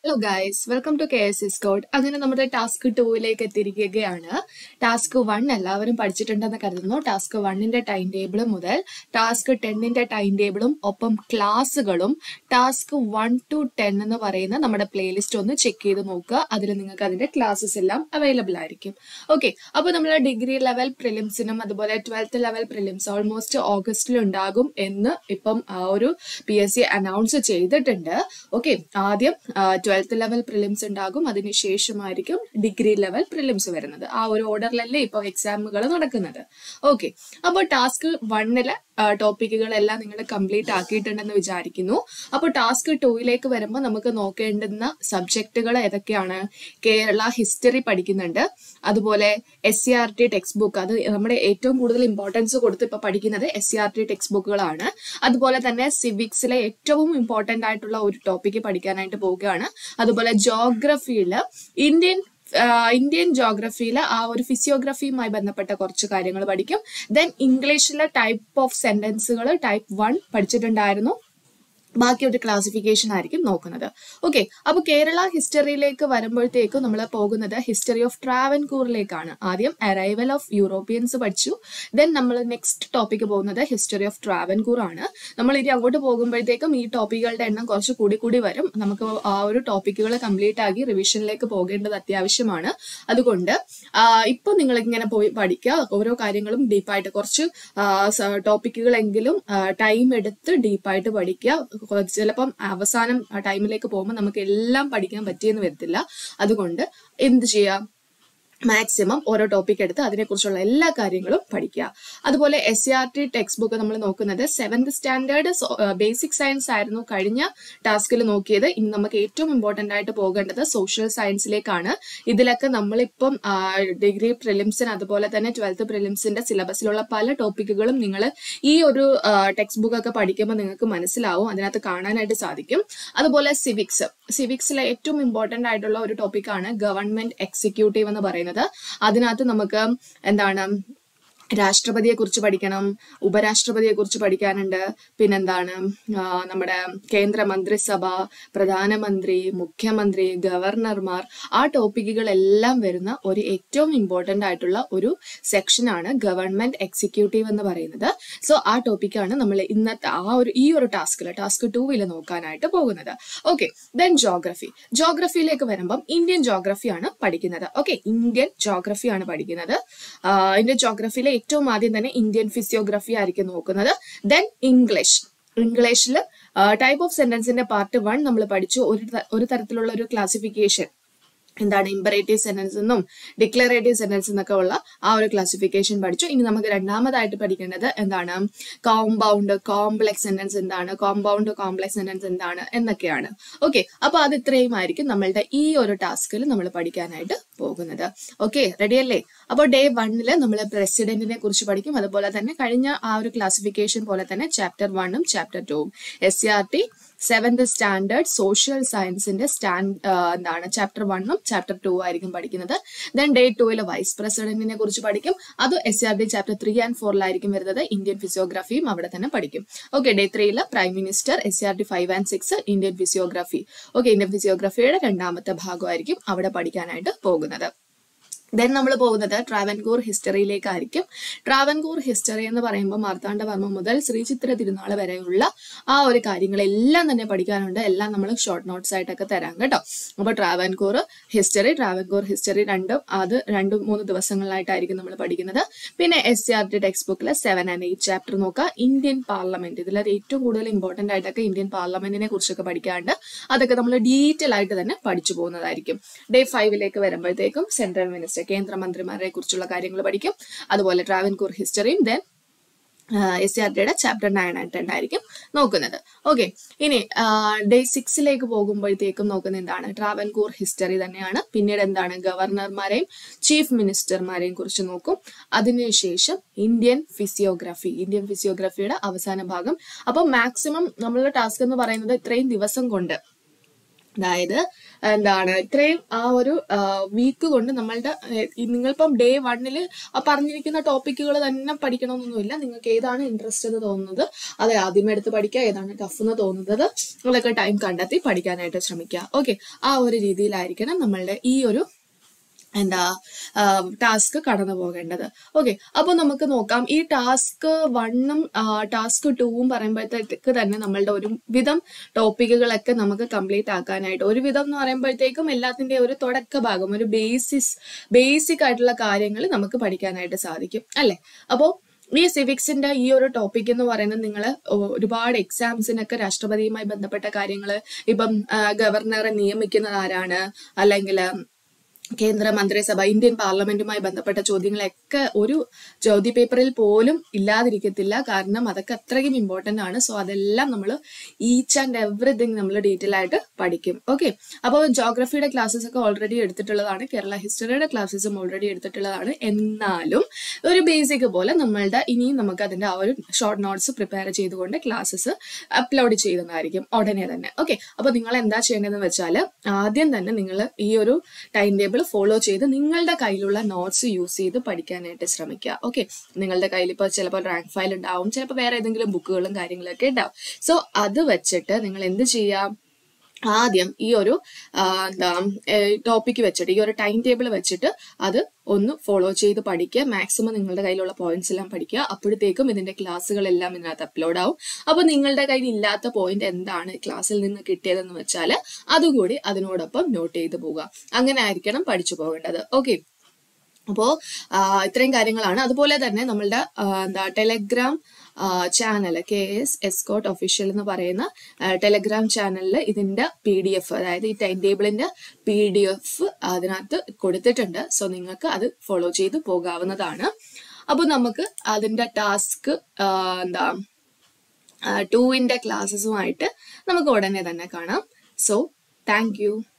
hello guys welcome to K S S code അങ്ങനെ നമ്മുടെ task ടൂവിലേക്ക് എത്തിയിരിക്കുകയാണ് ടാസ്ക് വൺ എല്ലാവരും പഠിച്ചിട്ടുണ്ടെന്ന് കരുതുന്നു ടാസ്ക് വണ്ണിന്റെ ടൈം ടേബിൾ മുതൽ ടാസ്ക് ടെന്നിന്റെ ടൈം ടേബിളും ഒപ്പം ക്ലാസ്സുകളും ടാസ്ക് വൺ ടു ടെൻ എന്ന് പറയുന്ന നമ്മുടെ പ്ലേലിസ്റ്റ് ഒന്ന് ചെക്ക് ചെയ്ത് നോക്കുക അതിൽ നിങ്ങൾക്ക് അതിന്റെ ക്ലാസ്സസ് എല്ലാം അവൈലബിൾ ആയിരിക്കും ഓക്കെ അപ്പോൾ നമ്മൾ ഡിഗ്രി ലെവൽ പ്രിലിംസിനും അതുപോലെ ട്വൽത്ത് ലെവൽ പ്രിലിംസ് ഓൾമോസ്റ്റ് ഓഗസ്റ്റിൽ ഉണ്ടാകും എന്ന് ഇപ്പം ആ ഒരു പി എസ് സി അനൗൺസ് ചെയ്തിട്ടുണ്ട് ഓക്കെ ആദ്യം ട്വൽത്ത് ലെവൽ പ്രിലിംസ് ഉണ്ടാകും അതിനുശേഷമായിരിക്കും ഡിഗ്രി ലെവൽ പ്രിലിംസ് വരുന്നത് ആ ഒരു ഓർഡറിലല്ലേ ഇപ്പോൾ എക്സാമുകൾ നടക്കുന്നത് ഓക്കെ അപ്പോൾ ടാസ്ക് വണ്ണിലെ ടോപ്പിക്കുകളെല്ലാം നിങ്ങൾ കംപ്ലീറ്റ് ആക്കിയിട്ടുണ്ടെന്ന് വിചാരിക്കുന്നു അപ്പോൾ ടാസ്ക് ടൂയിലേക്ക് വരുമ്പോൾ നമുക്ക് നോക്കേണ്ടുന്ന സബ്ജക്റ്റുകൾ ഏതൊക്കെയാണ് കേരള ഹിസ്റ്ററി പഠിക്കുന്നുണ്ട് അതുപോലെ S C R T text book അത് നമ്മുടെ ഏറ്റവും കൂടുതൽ ഇമ്പോർട്ടൻസ് കൊടുത്ത് ഇപ്പൊ പഠിക്കുന്നത് S C R T text ബുക്കുകളാണ് അതുപോലെ തന്നെ സിവിക്സിലെ ഏറ്റവും ഇമ്പോർട്ടന്റ് ആയിട്ടുള്ള ഒരു ടോപ്പിക്ക് പഠിക്കാനായിട്ട് പോവുകയാണ് അതുപോലെ ജോഗ്രഫിയിൽ ഇന്ത്യൻ ഇന്ത്യൻ ജോഗ്രഫിയിൽ ആ ഒരു ഫിസിയോഗ്രഫിയുമായി ബന്ധപ്പെട്ട കുറച്ച് കാര്യങ്ങൾ പഠിക്കും ദെൻ ഇംഗ്ലീഷിലെ ടൈപ്പ് ഓഫ് സെന്റൻസുകൾ ടൈപ്പ് വൺ പഠിച്ചിട്ടുണ്ടായിരുന്നു ബാക്കി ഒരു ക്ലാസിഫിക്കേഷൻ ആയിരിക്കും നോക്കുന്നത് ഓക്കെ അപ്പൊ കേരള ഹിസ്റ്ററിയിലേക്ക് വരുമ്പോഴത്തേക്കും നമ്മൾ പോകുന്നത് ഹിസ്റ്ററി ഓഫ് ട്രാവൻകൂറിലേക്കാണ് ആദ്യം അറൈവൽ ഓഫ് യൂറോപ്യൻസ് പഠിച്ചു ദെൻ നമ്മൾ നെക്സ്റ്റ് ടോപ്പിക്ക് പോകുന്നത് ഹിസ്റ്ററി ഓഫ് ട്രാവൻകൂർ ആണ് നമ്മൾ ഇനി അങ്ങോട്ട് പോകുമ്പോഴത്തേക്കും ഈ ടോപ്പിക്കുകളുടെ എണ്ണം കുറച്ച് കൂടി കൂടി വരും നമുക്ക് ആ ഒരു ടോപ്പിക്കുകൾ കംപ്ലീറ്റ് ആക്കി റിവിഷനിലേക്ക് പോകേണ്ടത് അത്യാവശ്യമാണ് അതുകൊണ്ട് ഇപ്പൊ നിങ്ങൾ ഇങ്ങനെ പോയി പഠിക്കുക ഓരോ കാര്യങ്ങളും ഡീപ്പായിട്ട് കുറച്ച് ടോപ്പിക്കുകളെങ്കിലും ടൈം എടുത്ത് ഡീപ്പായിട്ട് പഠിക്കുക ചിലപ്പം അവസാനം ടൈമിലേക്ക് പോകുമ്പോൾ നമുക്ക് എല്ലാം പഠിക്കാൻ പറ്റിയെന്ന് വരത്തില്ല അതുകൊണ്ട് എന്ത് ചെയ്യാം മാക്സിമം ഓരോ ടോപ്പിക് എടുത്ത് അതിനെക്കുറിച്ചുള്ള എല്ലാ കാര്യങ്ങളും പഠിക്കുക അതുപോലെ S C R T text book നമ്മൾ നോക്കുന്നത് സെവൻത് സ്റ്റാൻഡേർഡ് ബേസിക് സയൻസ് ആയിരുന്നു കഴിഞ്ഞ ടാസ്കിൽ നോക്കിയത് ഇനി നമുക്ക് ഏറ്റവും ഇമ്പോർട്ടന്റ് ആയിട്ട് പോകേണ്ടത് സോഷ്യൽ സയൻസിലേക്കാണ് ഇതിലൊക്കെ നമ്മളിപ്പം ഡിഗ്രി പ്രിലിംസിന് അതുപോലെ തന്നെ ട്വൽത്ത് പ്രിലിംസിന്റെ സിലബസിലുള്ള പല ടോപ്പിക്കുകളും നിങ്ങൾ ഈ ഒരു ടെക്സ്റ്റ് ബുക്ക് ഒക്കെ പഠിക്കുമ്പോൾ നിങ്ങൾക്ക് മനസ്സിലാവും അതിനകത്ത് കാണാനായിട്ട് സാധിക്കും അതുപോലെ സിവിക്സ് സിവിക്സിലെ ഏറ്റവും ഇമ്പോർട്ടന്റ് ആയിട്ടുള്ള ഒരു ടോപ്പിക്കാണ് ഗവൺമെന്റ് എക്സിക്യൂട്ടീവ് എന്ന് പറയുന്നത് അതിനകത്ത് നമുക്ക് എന്താണ് രാഷ്ട്രപതിയെ കുറിച്ച് പഠിക്കണം ഉപരാഷ്ട്രപതിയെ കുറിച്ച് പഠിക്കാനുണ്ട് പിന്നെന്താണ് നമ്മുടെ കേന്ദ്ര മന്ത്രിസഭ പ്രധാനമന്ത്രി മുഖ്യമന്ത്രി ഗവർണർമാർ ആ ടോപ്പിക്കുകളെല്ലാം വരുന്ന ഒരു ഏറ്റവും ഇമ്പോർട്ടന്റ് ആയിട്ടുള്ള ഒരു സെക്ഷനാണ് ഗവൺമെന്റ് എക്സിക്യൂട്ടീവ് എന്ന് പറയുന്നത് സോ ആ ടോപ്പിക്കാണ് നമ്മൾ ഇന്നത്തെ ആ ഒരു ഈ ഒരു ടാസ്കിൽ ടാസ്ക് ടൂവിൽ നോക്കാനായിട്ട് പോകുന്നത് ഓക്കെ ദെൻ ജോഗ്രഫി ജോഗ്രഫിയിലേക്ക് വരുമ്പം ഇന്ത്യൻ ജോഗ്രഫിയാണ് പഠിക്കുന്നത് ഓക്കെ ഇന്ത്യൻ ജോഗ്രഫിയാണ് പഠിക്കുന്നത് ഇന്ത്യൻ ജോഗ്രഫിയിലെ ഏറ്റവും ആദ്യം തന്നെ ഇന്ത്യൻ ഫിസിയോഗ്രഫി ആയിരിക്കും നോക്കുന്നത് ദെൻ ഇംഗ്ലീഷ് ഇംഗ്ലീഷിൽ ടൈപ്പ് ഓഫ് സെന്റൻസിന്റെ പാർട്ട് വൺ നമ്മൾ പഠിച്ചു ഒരു ഒരു തരത്തിലുള്ള ഒരു ക്ലാസിഫിക്കേഷൻ എന്താണ് ഇമ്പറേറ്റീവ് സെന്റൻസ് എന്നും ഡിക്ലറേറ്റീവ് സെന്റൻസ് എന്നൊക്കെ ഉള്ള ആ ഒരു ക്ലാസിഫിക്കേഷൻ പഠിച്ചു ഇനി നമുക്ക് രണ്ടാമതായിട്ട് പഠിക്കേണ്ടത് എന്താണ് കോമ്പൗണ്ട് കോംപ്ലെക്സ് സെന്റൻസ് എന്താണ് കോമ്പൗണ്ട് കോംപ്ലെക്സ് സെന്റൻസ് എന്താണ് എന്നൊക്കെയാണ് ഓക്കെ അപ്പൊ അത് ഇത്രയും ആയിരിക്കും നമ്മളുടെ ഈ ഒരു ടാസ്കിൽ നമ്മൾ പഠിക്കാനായിട്ട് പോകുന്നത് ഓക്കെ റെഡി അല്ലേ അപ്പോൾ ഡേ വണ്ണില് നമ്മൾ പ്രസിഡന്റിനെ കുറിച്ച് പഠിക്കും അതുപോലെ തന്നെ കഴിഞ്ഞ ആ ഒരു ക്ലാസിഫിക്കേഷൻ പോലെ തന്നെ ചാപ്റ്റർ വണ്ണും ചാപ്റ്റർ ടൂവും S C R T seventh standard social സയൻസിന്റെ സ്റ്റാൻഡ് എന്താണ് ചാപ്റ്റർ വണ്ണും ചാപ്റ്റർ ടു ആയിരിക്കും പഠിക്കുന്നത് ദെൻ ഡേ ടൂവിലെ വൈസ് പ്രസിഡന്റിനെ കുറിച്ച് പഠിക്കും അത് S R D chapter three and ഫോറിലായിരിക്കും വരുന്നത് ഇന്ത്യൻ ഫിസിയോഗ്രഫിയും അവിടെ തന്നെ പഠിക്കും ഓക്കെ ഡേ ത്രീയിൽ prime minister S R D five and six Indian physiography okay Indian ഫിസിയോഗ്രഫിയുടെ രണ്ടാമത്തെ ഭാഗമായിരിക്കും അവിടെ പഠിക്കാനായിട്ട് പോകുന്നത് ദെൻ നമ്മൾ പോകുന്നത് ട്രാവൻകൂർ ഹിസ്റ്ററിയിലേക്കായിരിക്കും ട്രാവൻകൂർ ഹിസ്റ്ററി എന്ന് പറയുമ്പോൾ മാർത്താണ്ഡവർമ്മ മുതൽ ശ്രീചിത്ര തിരുനാൾ വരെയുള്ള ആ ഒരു കാര്യങ്ങളെല്ലാം തന്നെ പഠിക്കാനുണ്ട് എല്ലാം നമ്മൾ ഷോർട്ട് നോട്ട്സ് ആയിട്ടൊക്കെ തരാം കേട്ടോ അപ്പോൾ ട്രാവൻകൂർ ഹിസ്റ്ററി ട്രാവൻകൂർ ഹിസ്റ്ററി രണ്ടും അത് രണ്ടും മൂന്ന് ദിവസങ്ങളിലായിട്ടായിരിക്കും നമ്മൾ പഠിക്കുന്നത് പിന്നെ S C R T text ബുക്കിൽ സെവൻ ആൻഡ് എയ്റ്റ് ചാപ്റ്റർ നോക്കുക ഇന്ത്യൻ പാർലമെന്റ് ഇതിൽ ഏറ്റവും കൂടുതൽ ഇമ്പോർട്ടന്റ് ആയിട്ടൊക്കെ ഇന്ത്യൻ പാർലമെന്റിനെ കുറിച്ചൊക്കെ പഠിക്കാണ്ട് അതൊക്കെ നമ്മൾ ഡീറ്റെയിൽ ആയിട്ട് തന്നെ പഠിച്ചു പോകുന്നതായിരിക്കും ഡേ ഫൈവിലേക്ക് വരുമ്പോഴത്തേക്കും സെൻട്രൽ മിനിസ്റ്റർ കേന്ദ്രമന്ത്രിമാരെ കുറിച്ചുള്ള കാര്യങ്ങൾ പഠിക്കും അതുപോലെ ട്രാവൻകൂർ ഹിസ്റ്ററിയും ദെൻ എസ് സി ആർ ടിയുടെ ചാപ്റ്റർ നയൻ ആൻഡ് ടെൻ ആയിരിക്കും നോക്കുന്നത് ഓക്കെ ഇനി ഡേ സിക്സിലേക്ക് പോകുമ്പോഴത്തേക്കും നോക്കുന്ന എന്താണ് ട്രാവൻകൂർ ഹിസ്റ്ററി തന്നെയാണ് പിന്നീട് എന്താണ് ഗവർണർമാരെയും ചീഫ് മിനിസ്റ്റർമാരെയും കുറിച്ച് നോക്കും അതിനുശേഷം ഇന്ത്യൻ ഫിസിയോഗ്രഫി ഇന്ത്യൻ ഫിസിയോഗ്രഫിയുടെ അവസാന ഭാഗം അപ്പോൾ മാക്സിമം നമ്മളുടെ ടാസ്ക് എന്ന് പറയുന്നത് ഇത്രയും ദിവസം കൊണ്ട് അതായത് എന്താണ് ഇത്രയും ആ ഒരു വീക്ക് കൊണ്ട് നമ്മളുടെ ഏഹ്, ഈ നിങ്ങളിപ്പം ഡേ വണ്ണിൽ പറഞ്ഞിരിക്കുന്ന ടോപ്പിക്കുകൾ തന്നെ പഠിക്കണമെന്നൊന്നുമില്ല നിങ്ങൾക്ക് ഏതാണ് ഇൻട്രസ്റ്റ് എന്ന് തോന്നുന്നത് അത് ആദ്യമേ എടുത്ത് പഠിക്കുക ഏതാണ് ടഫ് എന്ന് തോന്നുന്നത് അതൊക്കെ ടൈം കണ്ടെത്തി പഠിക്കാനായിട്ട് ശ്രമിക്കുക ഓക്കെ ആ ഒരു രീതിയിലായിരിക്കണം നമ്മളുടെ ഈ ഒരു എന്താ ടാസ്ക് കടന്നു പോകേണ്ടത് ഓക്കെ അപ്പൊ നമുക്ക് നോക്കാം ഈ ടാസ്ക് വണ്ണും ടാസ്ക് ടൂവും പറയുമ്പോഴത്തേക്ക് തന്നെ നമ്മളുടെ ഒരു വിധം ടോപ്പിക്കുകളൊക്കെ നമുക്ക് കംപ്ലീറ്റ് ആക്കാനായിട്ട് ഒരു വിധം എന്ന് പറയുമ്പോഴത്തേക്കും എല്ലാത്തിന്റെ ഒരു തുടക്ക ഭാഗം ഒരു ബേസിസ് ബേസിക് ആയിട്ടുള്ള കാര്യങ്ങൾ നമുക്ക് പഠിക്കാനായിട്ട് സാധിക്കും അല്ലെ അപ്പോൾ ഈ സിവിക്സിന്റെ ഈ ഒരു ടോപ്പിക് എന്ന് പറയുന്നത് നിങ്ങൾ ഒരുപാട് എക്സാംസിനൊക്കെ രാഷ്ട്രപതിയുമായി ബന്ധപ്പെട്ട കാര്യങ്ങൾ ഇപ്പം ഗവർണറെ നിയമിക്കുന്നത് ആരാണ് അല്ലെങ്കിൽ കേന്ദ്ര മന്ത്രിസഭ ഇന്ത്യൻ പാർലമെന്റുമായി ബന്ധപ്പെട്ട ചോദ്യങ്ങളൊക്കെ ഒരു ചോദ്യ പേപ്പറിൽ പോലും ഇല്ലാതിരിക്കത്തില്ല കാരണം അതൊക്കെ അത്രയും ഇമ്പോർട്ടന്റ് ആണ് സോ അതെല്ലാം നമ്മൾ ഈച്ച് ആൻഡ് എവറിഥിങ് നമ്മൾ ഡീറ്റെയിൽ ആയിട്ട് പഠിക്കും ഓക്കെ അപ്പോൾ ജോഗ്രഫിയുടെ ക്ലാസ്സസ് ഒക്കെ ഓൾറെഡി എടുത്തിട്ടുള്ളതാണ് കേരള ഹിസ്റ്ററിയുടെ ക്ലാസ്സസും ഓൾറെഡി എടുത്തിട്ടുള്ളതാണ് എന്നാലും ഒരു ബേസിക് പോലെ നമ്മളുടെ ഇനിയും നമുക്ക് അതിന്റെ ആ ഒരു ഷോർട്ട് നോട്ട്സ് പ്രിപ്പയർ ചെയ്തുകൊണ്ട് ക്ലാസ്സസ് അപ്ലോഡ് ചെയ്യുന്നതായിരിക്കും ഉടനെ തന്നെ ഓക്കെ അപ്പോൾ നിങ്ങൾ എന്താ ചെയ്യേണ്ടതെന്ന് വെച്ചാൽ ആദ്യം തന്നെ നിങ്ങൾ ഈ ഒരു ടൈം ടേബിൾ ഫോളോ ചെയ്ത് നിങ്ങളുടെ കയ്യിലുള്ള നോട്ട്സ് യൂസ് ചെയ്ത് പഠിക്കാനായിട്ട് ശ്രമിക്കുക ഓക്കെ നിങ്ങളുടെ കയ്യിൽ ഇപ്പോൾ ചിലപ്പോൾ റാങ്ക് ഫയൽ ഉണ്ടാവും ചിലപ്പോൾ വേറെ ഏതെങ്കിലും ബുക്കുകളും കാര്യങ്ങളൊക്കെ ഉണ്ടാവും സോ അത് വെച്ചിട്ട് നിങ്ങൾ എന്ത് ചെയ്യാം ആദ്യം ഈ ഒരു ആ, എന്താ ടോപ്പിക്ക് വെച്ചിട്ട് ഈ ഒരു ടൈം ടേബിൾ വെച്ചിട്ട് അത് ഒന്ന് ഫോളോ ചെയ്ത് പഠിക്കുക മാക്സിമം നിങ്ങളുടെ കയ്യിലുള്ള പോയിന്റ്സ് എല്ലാം പഠിക്കുക അപ്പോഴത്തേക്കും ഇതിന്റെ ക്ലാസ്സുകളെല്ലാം ഇതിനകത്ത് അപ്ലോഡ് ആവും അപ്പൊ നിങ്ങളുടെ കയ്യിൽ ഇല്ലാത്ത പോയിന്റ് എന്താണ് ക്ലാസ്സിൽ നിന്ന് കിട്ടിയതെന്ന് വെച്ചാൽ അതുകൂടി അതിനോടൊപ്പം നോട്ട് ചെയ്ത് പോവുക അങ്ങനെ ആയിരിക്കണം പഠിച്ചു പോകേണ്ടത് ഓക്കെ അപ്പോൾ ഇത്രയും കാര്യങ്ങളാണ് അതുപോലെ തന്നെ നമ്മളുടെ ആ, എന്താ ടെലഗ്രാം ചാനൽ കെ എസ് എസ്കോട്ട് ഒഫീഷ്യൽ എന്ന് പറയുന്ന ടെലഗ്രാം ചാനലിൽ ഇതിന്റെ പി ഡി എഫ് അതായത് ഈ ടൈം ടേബിളിന്റെ പി ഡി എഫ് അതിനകത്ത് കൊടുത്തിട്ടുണ്ട് സോ നിങ്ങൾക്ക് അത് ഫോളോ ചെയ്ത് പോകാവുന്നതാണ് അപ്പോൾ നമുക്ക് അതിന്റെ ടാസ്ക് എന്താ ടൂവിന്റെ ക്ലാസ്സസുമായിട്ട് നമുക്ക് ഉടനെ തന്നെ കാണാം സോ താങ്ക് യു